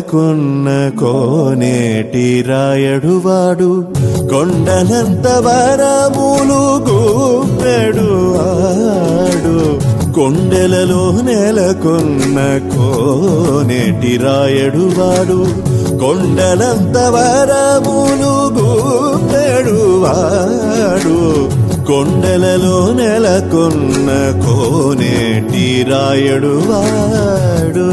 నెలకొన్న కోనేటి రాయడువాడు కొండలంత వరములు గూపెడు ఆడు కొండలలో నెలకొన్న కోనేటి రాయడువాడు కొండలంత వరములు గూపెడు వాడు కొండలలో నెలకొన్న కోనేటి రాయడు వాడు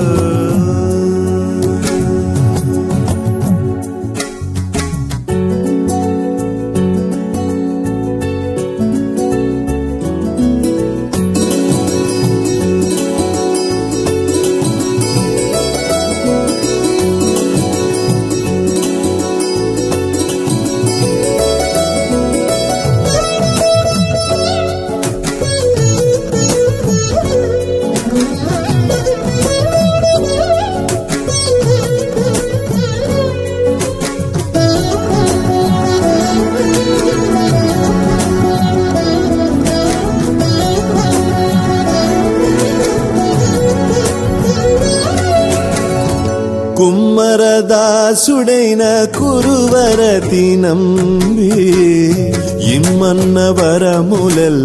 కుమ్మరదాసుడైన కురువరతి నంబి ఇమ్మన్న వరములెల్ల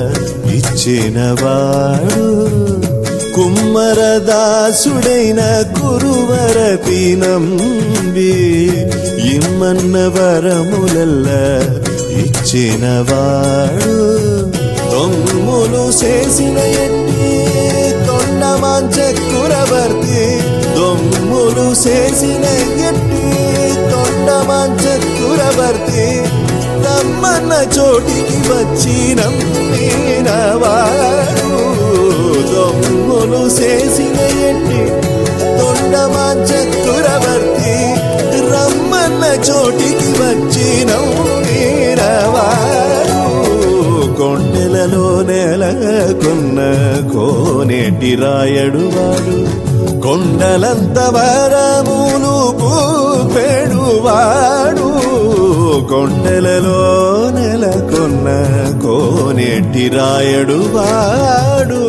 ఇచ్చినవాడు కుమ్మరదాసుడైన కురువరతి నంబి ఇమ్మన్న వరములెల్ల ఇచ్చినవాడు దొమ్ములు చేసిన ఎట్టి తొండమాంచకురవర్తి దొమ్ములు చేసిన ఎట్టి తొండమాంచకురవర్తి నమ్మన్న చోటికి వచ్చి నమ్మినవాడు దొమ్ములు చేసిన ఎట్టి తొండమాంచకురవర్తి రమ్మన్న చోటికి వచ్చి నమ్మినవాడు కొండలలో నెలకొన్న కోనేటి రాయడు వాడు కొండలంత వరములు పూపెడువాడు కొండలలో నెలకొన్న కోనేటి రాయడు వాడు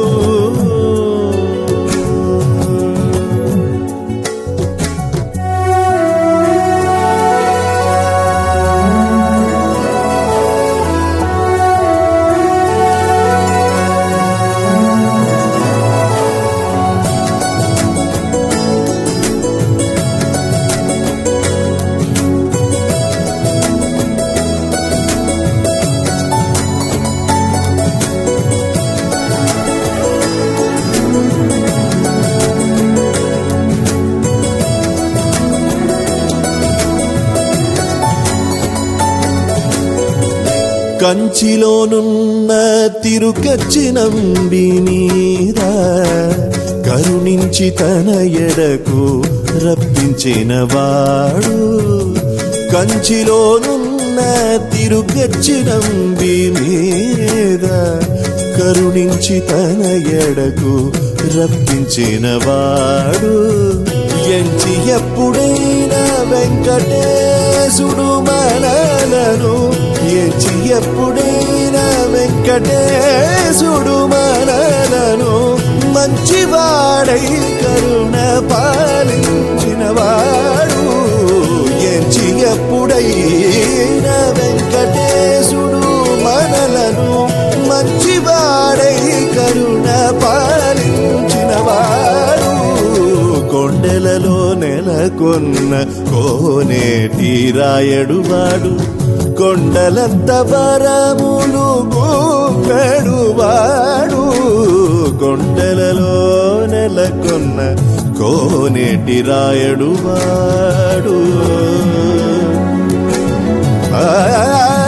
కంచిలోనున్న తిరుకచ్చినంబి మీద కరుణించి తన ఎడకు రప్పించిన వాడు కంచిలోనున్న తిరుకచ్చినంబి మీద కరుణించి తన ఎడకు రప్పించిన వాడు ఎంచి ఎప్పుడైనా వెంకటేశుడు మనలను ఎంచి ఎప్పుడైనా వెంకటేశుడు మనలను మంచివాడై కరుణ పాలించిన వాడు ఎంచి ఎప్పుడైనా వెంకటేశుడు మనలను మంచివాడై కరుణ పాలించిన వాడు కొండలలో నెలకొన్న కోనేటి రాయడు వాడు కొండలంత వరములు గూపెడు వాడు కొండలలో నెలకొన్న కోనేటి రాయడు వాడు ఆ